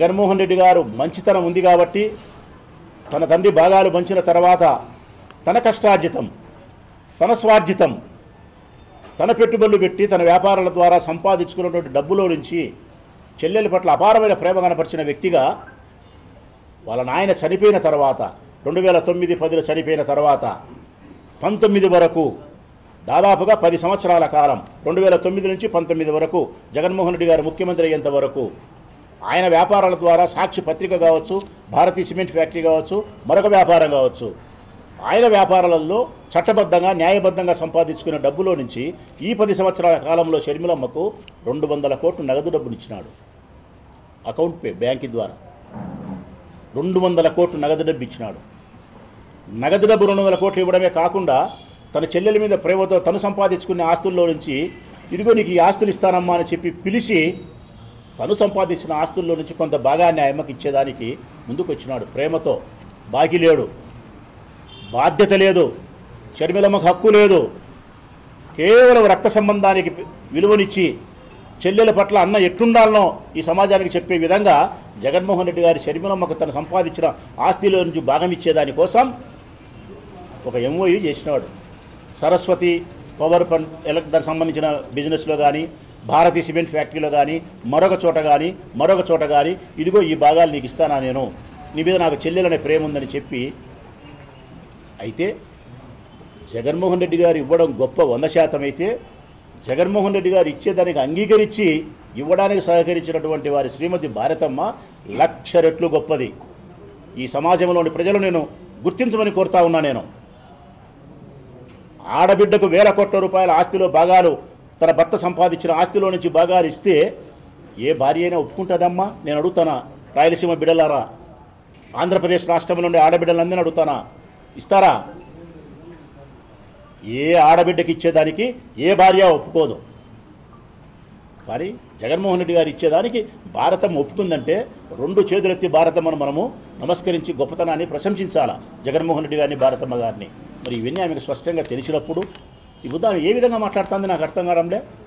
జగన్మోహన్ రెడ్డి గారు మంచితనం ఉంది కాబట్టి తన తండ్రి భాగాలు పంచిన తర్వాత తన కష్టార్జితం తన స్వార్జితం తన పెట్టుబడులు పెట్టి తన వ్యాపారాల ద్వారా సంపాదించుకున్నటువంటి డబ్బులో నుంచి చెల్లెల పట్ల అపారమైన ప్రేమ కనపరిచిన వ్యక్తిగా వాళ్ళ నాయన చనిపోయిన తర్వాత రెండు వేల తొమ్మిది పదిలో చనిపోయిన తర్వాత పంతొమ్మిది వరకు దాదాపుగా పది సంవత్సరాల కాలం రెండు వేల తొమ్మిది నుంచి పంతొమ్మిది వరకు జగన్మోహన్ రెడ్డి గారు ముఖ్యమంత్రి అయ్యేంత వరకు ఆయన వ్యాపారాల ద్వారా సాక్షి పత్రిక కావచ్చు భారతీయ సిమెంట్ ఫ్యాక్టరీ కావచ్చు మరొక వ్యాపారం కావచ్చు ఆయన వ్యాపారాలలో చట్టబద్ధంగా న్యాయబద్ధంగా సంపాదించుకున్న డబ్బులో నుంచి ఈ పది సంవత్సరాల కాలంలో షర్మిలమ్మకు రెండు వందల కోట్లు నగదు డబ్బులు ఇచ్చినాడు అకౌంట్ పే బ్యాంకు ద్వారా రెండు వందల కోట్లు నగదు డబ్బు ఇచ్చినాడు నగదు డబ్బు రెండు వందల కోట్లు ఇవ్వడమే కాకుండా తన చెల్లెల మీద ప్రేమతో తను సంపాదించుకునే ఆస్తుల్లో నుంచి ఇదిగో నీకు ఈ ఆస్తులు ఇస్తానమ్మా అని చెప్పి పిలిచి తను సంపాదించిన ఆస్తుల్లో నుంచి కొంత భాగాన్ని ఆ అమ్మకి ఇచ్చేదానికి ముందుకు వచ్చినాడు ప్రేమతో బాకీ లేడు బాధ్యత లేదు షర్మిలమ్మకు హక్కు లేదు కేవలం రక్త సంబంధానికి విలువనిచ్చి చెల్లెల పట్ల అన్న ఎట్లుండాలనో ఈ సమాజానికి చెప్పే విధంగా జగన్మోహన్ రెడ్డి గారి షర్మిలమ్మకు తను సంపాదించిన ఆస్తిలో నుంచి భాగం ఇచ్చేదానికోసం ఒక ఎంఓయూ చేసినాడు సరస్వతి పవర్ పన్ ఎలక్ దానికి సంబంధించిన బిజినెస్లో కానీ భారతీ సిమెంట్ ఫ్యాక్టరీలో కానీ మరొక చోట కానీ మరొక చోట కానీ ఇదిగో ఈ భాగాలు నీకు ఇస్తానా నేను నీ మీద నాకు చెల్లెలనే ప్రేమ ఉందని చెప్పి అయితే జగన్మోహన్ రెడ్డి గారు ఇవ్వడం గొప్ప వంద శాతం అయితే జగన్మోహన్ రెడ్డి గారు ఇచ్చేదానికి అంగీకరించి ఇవ్వడానికి సహకరించినటువంటి వారి శ్రీమతి భారతమ్మ లక్ష రెట్లు గొప్పది ఈ సమాజంలోని ప్రజలు నేను గుర్తించమని కోరుతా ఉన్నా నేను ఆడబిడ్డకు వేల కోట్ల రూపాయల ఆస్తిలో భాగాలు తన భర్త సంపాదించిన ఆస్తిలో నుంచి భాగాలు ఇస్తే ఏ భార్య అయినా ఒప్పుకుంటుందమ్మా నేను అడుగుతానా రాయలసీమ బిడ్డలారా ఆంధ్రప్రదేశ్ రాష్ట్రం నుండి ఆడబిడ్డలందరినీ అడుగుతానా ఇస్తారా ఏ ఆడబిడ్డకి ఇచ్చేదానికి ఏ భార్య ఒప్పుకోదు కానీ జగన్మోహన్ రెడ్డి గారు ఇచ్చేదానికి భారతం ఒప్పుకుందంటే రెండు చేతులెత్తి భారతమ్మను మనము నమస్కరించి గొప్పతనాన్ని ప్రశంసించాలా జగన్మోహన్ రెడ్డి గారిని భారతమ్మ గారిని మరి ఇవన్నీ ఆమెకు స్పష్టంగా తెలిసినప్పుడు ఈ ఉదాహరణ ఏ విధంగా మాట్లాడుతుంది నాకు అర్థం కావడంలే